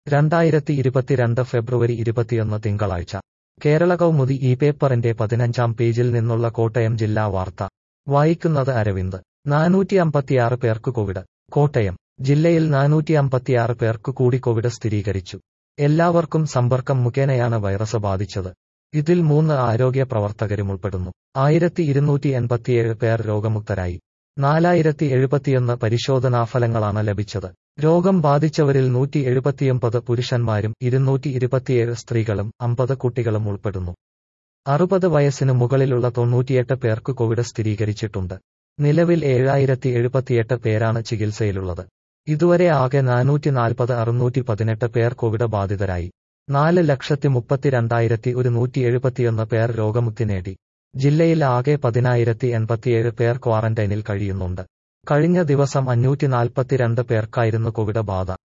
രണ്ടായിരത്തി ഇരുപത്തിരണ്ട് ഫെബ്രുവരി ഇരുപത്തിയൊന്ന് തിങ്കളാഴ്ച കേരള കൗമുദി ഈ പേപ്പറിന്റെ പതിനഞ്ചാം പേജിൽ നിന്നുള്ള കോട്ടയം ജില്ലാ വാർത്ത വായിക്കുന്നത് അരവിന്ദ് നാനൂറ്റി അമ്പത്തിയാറ് പേർക്ക് കോവിഡ് കോട്ടയം ജില്ലയിൽ നാനൂറ്റി അമ്പത്തിയാറ് പേർക്ക് കൂടി കോവിഡ് സ്ഥിരീകരിച്ചു എല്ലാവർക്കും സമ്പർക്കം മുഖേനയാണ് വൈറസ് ബാധിച്ചത് ഇതിൽ മൂന്ന് ആരോഗ്യ പ്രവർത്തകരും ഉൾപ്പെടുന്നു ആയിരത്തി ഇരുന്നൂറ്റി എൺപത്തിയേഴ് പേർ രോഗമുക്തരായി നാലായിരത്തി എഴുപത്തിയൊന്ന് പരിശോധനാഫലങ്ങളാണ് ലഭിച്ചത് രോഗം ബാധിച്ചവരിൽ നൂറ്റി എഴുപത്തിയൊമ്പത് പുരുഷന്മാരും ഇരുന്നൂറ്റി ഇരുപത്തിയേഴ് സ്ത്രീകളും അമ്പത് കുട്ടികളും ഉൾപ്പെടുന്നു അറുപത് വയസ്സിനു മുകളിലുള്ള തൊണ്ണൂറ്റിയെട്ട് പേർക്ക് കോവിഡ് സ്ഥിരീകരിച്ചിട്ടുണ്ട് നിലവിൽ ഏഴായിരത്തി എഴുപത്തിയെട്ട് പേരാണ് ചികിത്സയിലുള്ളത് ഇതുവരെ ആകെ നാനൂറ്റി നാൽപ്പത് അറുന്നൂറ്റി പതിനെട്ട് പേർ കോവിഡ് ബാധിതരായി നാല് ലക്ഷത്തി മുപ്പത്തിരണ്ടായിരത്തി ഒരുന്നൂറ്റി എഴുപത്തിയൊന്ന് പേർ രോഗമുക്തി നേടി ജില്ലയിൽ ആകെ പതിനായിരത്തി എൺപത്തിയേഴ് പേർ ക്വാറന്റൈനിൽ കഴിയുന്നുണ്ട് കഴിഞ്ഞ ദിവസം അഞ്ഞൂറ്റി നാൽപ്പത്തിരണ്ട് പേർക്കായിരുന്നു കോവിഡ് ബാധ